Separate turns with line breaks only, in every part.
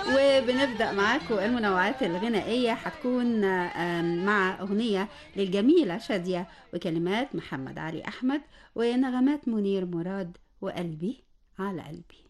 وبنبدأ معاكم المنوعات الغنائية هتكون آم، مع أغنية للجميلة شادية وكلمات محمد علي أحمد ونغمات منير مراد وقلبي على قلبي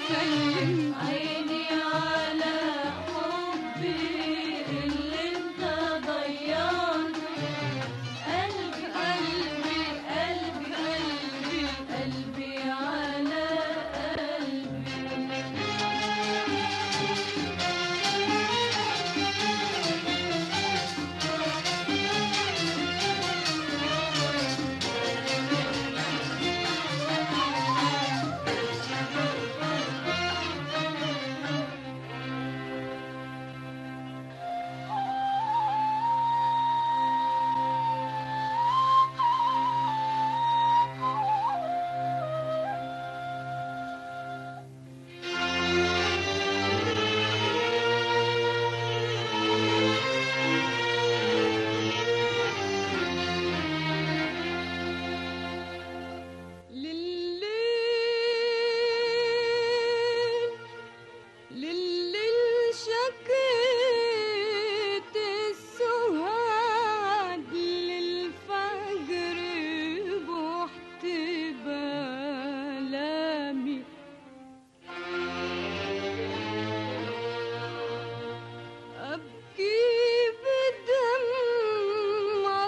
سلم عيني على حبي اللي انت ضيعته قلبي قلبي قلبي قلبي قلبي على قلبي لليل لليل شكيت السهاد للفجر بحت بلامي أبكي بدمع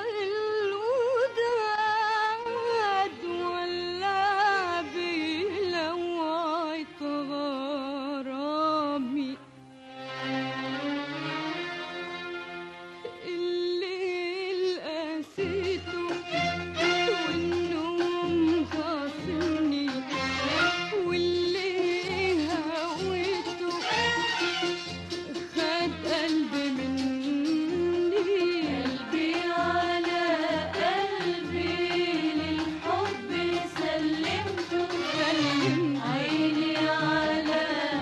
الوداد ولا بلوعة غرامي الليل قاسيته والنوم خاصمني واللي هويته خد قلبي مني قلبي على قلبي للحب سلمته سلم عيني على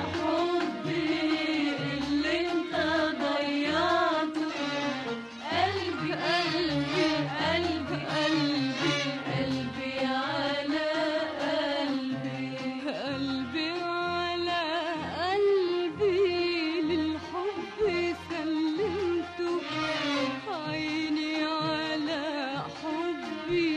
حبي اللي انت ضيعته قلبي قلبي قلبي قلبي قلبي على قلبي قلبي على قلبي للحب سلمته عيني على حبي